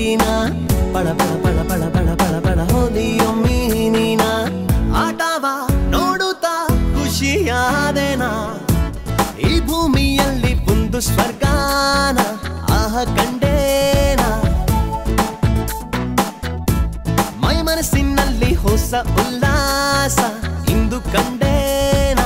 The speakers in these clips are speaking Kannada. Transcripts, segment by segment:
ನೀನ ಪಳ ಪಳ ಪಳ ಪಳ ಪಳ ಪಳ ಪಳ ಹೋದಿಯೊಮ್ಮಿ ನೀನ ಆಟವ ನೋಡುತ್ತಾ ಖುಷಿಯಾದೆನ ಈ ಭೂಮಿಯಲ್ಲಿ ಒಂದು ಸ್ವರ್ಗಾನ ಆಹ ಕಂಡೇನ ಮೈ ಮನಸ್ಸಿನಲ್ಲಿ ಹೊಸ ಉಲ್ಲಾಸ ಇಂದು ಕಂಡೇನ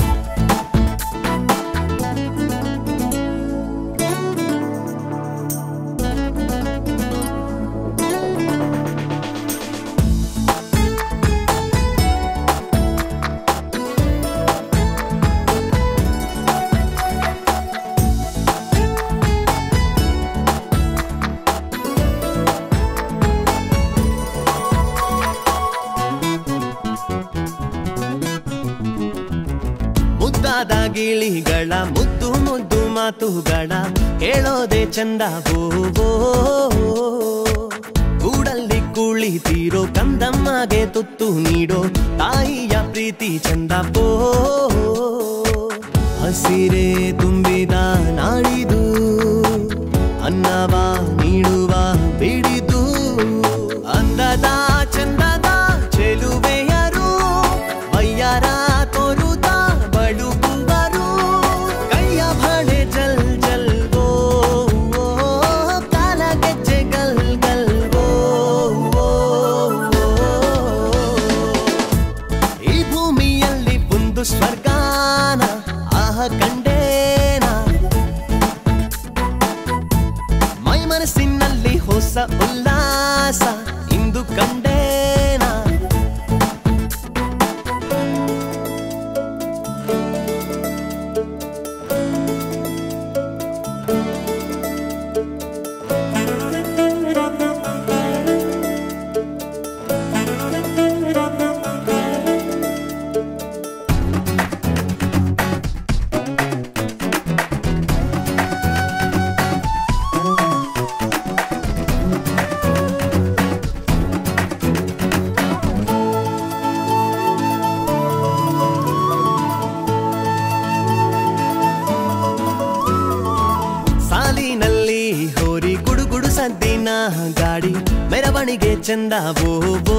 ಮುದ್ದಾದ ಗಿಳಿಗಳ ಮುದ್ದು ಮುದ್ದು ಮಾತುಗಳ ಹೇಳೋದೆ ಚಂದ ಬೋ ಗೂಡಲ್ಲಿ ಕುಳಿತೀರೋ ಕಂದಮ್ಮಗೆ ತುತ್ತು ನೀಡೋ ತಾಯಿಯ ಪ್ರೀತಿ ಚಂದ ಪೋ ಹಸಿರೇ ತುಂಬಿದ ನಾಡಿದು ಅನ್ನವ ನೀಡುವ ಬಿಡಿದು ಅಂದದ ಚಂದದ ಚೆಲುವೆಯರು ಬಯ್ಯಾರ ತೋರುದ ಬಳುಕುವರು ಕೈಯ ಬಳೆ ಜಲ್ ಜಲ್ ಓ ಓ, ಕಾಲ ಗೆಜ್ಜೆ ಗಲ್ ಗಲ್ ಓ ಓ, ಓ. ಈ ಭೂಮಿಯಲ್ಲಿ ಒಂದು ಸ್ವರ್ಗಾನ ಆಹ ಕಂಡೇನ ಮೈ ಮನಸ್ಸಿನಲ್ಲಿ ಹೊಸ ಉಲ್ಲಾಸ ಇಂದು ಕಂಡೇನ ಸಾಲಿನಲ್ಲಿ ಹೋರಿ ಗುಡುಗುಡು ಸದ್ದಿನ ಗಾಡಿ ಮೆರವಣಿಗೆ ಚಂದ ಬೋ ಬೋ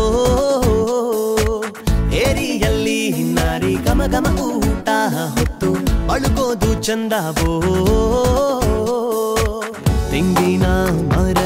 ಏರಿಯಲ್ಲಿ ನಾರಿ ಗಮ ಗಮ ಊಟ ಹೊತ್ತು ಅಳುಗೋದು ಚಂದ ಬೋ ತೆಂಗಿನ ಮರ